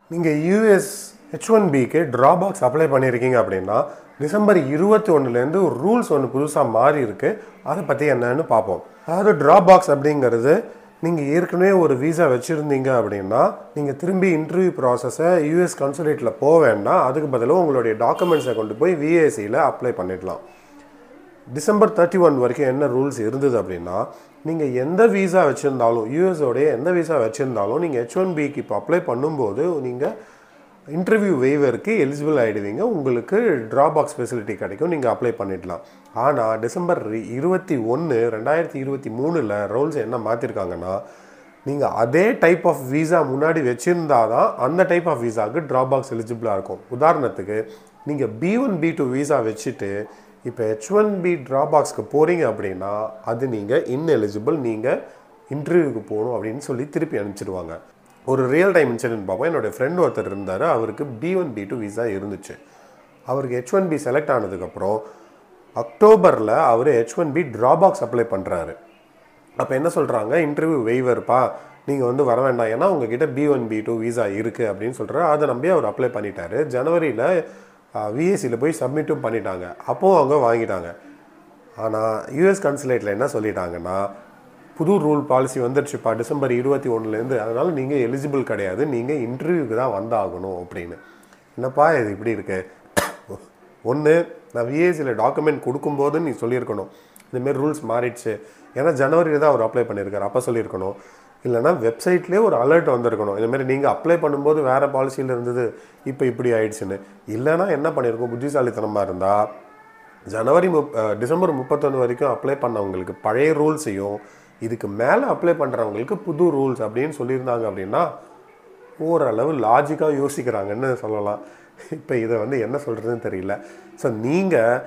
நீங்கள் US H one பிக்கு dropbox apply பண்ணியிருக்கீங்க அப்படின்னா டிசம்பர் இருபத்தி ஒன்றுலேருந்து ஒரு ரூல்ஸ் ஒன்று புதுசாக மாறி இருக்கு அதை பற்றி என்னன்னு பார்ப்போம் அதாவது ட்ராபாக்ஸ் அப்படிங்கிறது நீங்கள் ஏற்கனவே ஒரு விசா வச்சுருந்தீங்க அப்படின்னா நீங்கள் திரும்பி இன்டர்வியூ ப்ராசஸை யூஎஸ் கன்சுலேட்டில் போக வேண்டாம் அதுக்கு பதிலாக உங்களுடைய டாக்குமெண்ட்ஸை கொண்டு போய் விஏசியில் அப்ளை பண்ணிடலாம் டிசம்பர் தேர்ட்டி ஒன் வரைக்கும் என்ன ரூல்ஸ் இருந்தது அப்படின்னா நீங்கள் எந்த விசா வச்சுருந்தாலும் யூஎஸோடைய எந்த விசா வச்சுருந்தாலும் நீங்கள் ஹெச் ஒன் பிக்கு இப்போ அப்ளை பண்ணும்போது நீங்கள் இன்டர்வியூ வெய்வருக்கு எலிஜிபிள் ஆகிடுவீங்க உங்களுக்கு ட்ராபாக்ஸ் ஃபெசிலிட்டி கிடைக்கும் நீங்கள் அப்ளை பண்ணிடலாம் ஆனால் டிசம்பர் இருபத்தி ஒன்று ரெண்டாயிரத்தி இருபத்தி மூணில் ரூல்ஸ் என்ன மாற்றிருக்காங்கன்னா நீங்கள் அதே டைப் ஆஃப் விசா முன்னாடி வச்சுருந்தா தான் அந்த டைப் ஆஃப் விசாவுக்கு ட்ராபாக்ஸ் எலிஜிபிளாக இருக்கும் உதாரணத்துக்கு நீங்கள் B one B two visa வச்சுட்டு இப்போ ஹெச் ஒன் பி ட்ராபாக்ஸ்க்கு போகிறீங்க அப்படின்னா அது நீங்கள் இன்எலிஜிபிள் நீங்கள் இன்டர்வியூக்கு போகணும் அப்படின்னு சொல்லி திருப்பி அனுப்பிச்சிடுவாங்க ஒரு ரியல் டைம் இன்சிடென்ட் பார்ப்போம் என்னோடய ஃப்ரெண்ட் ஒருத்தர் இருந்தார் அவருக்கு B one B two visa இருந்துச்சு அவருக்கு ஹெச் ஒன் பி செலக்ட் ஆனதுக்கப்புறம் அக்டோபரில் அவர் H one B dropbox apply பண்ணுறாரு அப்போ என்ன சொல்கிறாங்க இன்டர்வியூ வெய்வர்ப்பா நீங்கள் வந்து வர வேண்டாம் ஏன்னா உங்ககிட்ட B one B two visa இருக்குது அப்படின்னு சொல்கிறாரு அதை நம்பி அவர் அப்ளை பண்ணிட்டாரு ஜனவரியில் விஎஸ்சியில் போய் சப்மிட்டும் பண்ணிட்டாங்க அப்போவும் அவங்க வாங்கிட்டாங்க ஆனால் யூஎஸ் கன்சுலேட்டில் என்ன சொல்லிட்டாங்கன்னா புது ரூல் பாலிசி வந்துடுச்சுப்பா டிசம்பர் இருபத்தி ஒன்றுலேருந்து அதனால் நீங்கள் எலிஜிபிள் கிடையாது நீங்கள் இன்டர்வியூக்கு தான் வந்தாகணும் அப்படின்னு என்னப்பா இது இப்படி இருக்கு ஒன்று நான் விஏசியில் டாக்குமெண்ட் கொடுக்கும்போது நீ சொல்லியிருக்கணும் இந்தமாரி ரூல்ஸ் மாறிடுச்சு ஏன்னா ஜனவரியில் தான் அவர் அப்ளை பண்ணியிருக்காரு அப்போ சொல்லியிருக்கணும் இல்லைனா வெப்சைட்லேயே ஒரு அலர்ட் வந்திருக்கணும் இந்தமாரி நீங்கள் அப்ளை பண்ணும்போது வேறு பாலிசியில் இருந்தது இப்போ இப்படி ஆயிடுச்சுன்னு இல்லைனா என்ன பண்ணியிருக்கோம் புத்திசாலித்தனமாக இருந்தால் ஜனவரி முப் அஹ் டிசம்பர் முப்பத்தொன்று வரைக்கும் அப்ளை பண்ணவங்களுக்கு பழைய ரூல்ஸையும் இதுக்கு மேலே அப்ளை பண்ணுறவங்களுக்கு புது ரூல்ஸ் அப்படின்னு சொல்லியிருந்தாங்க அப்படின்னா ஓரளவு லாஜிக்காக யோசிக்கிறாங்கன்னு சொல்லலாம் இப்போ இதை வந்து என்ன சொல்கிறதுன்னு தெரியல ஸோ நீங்கள்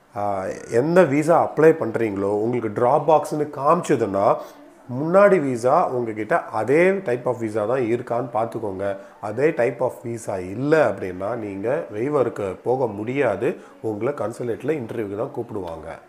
எந்த விசா அப்ளை பண்ணுறீங்களோ உங்களுக்கு ட்ராப் பாக்ஸ்னு காமிச்சதுன்னா முன்னாடி விசா உங்ககிட்ட அதே டைப் ஆஃப் விசா தான் இருக்கான்னு பார்த்துக்கோங்க அதே டைப் ஆஃப் விசா இல்லை அப்படின்னா நீங்கள் வெய்வருக்கு போக முடியாது உங்களை கன்சுலேட்டில் இன்டர்வியூக்கு தான் கூப்பிடுவாங்க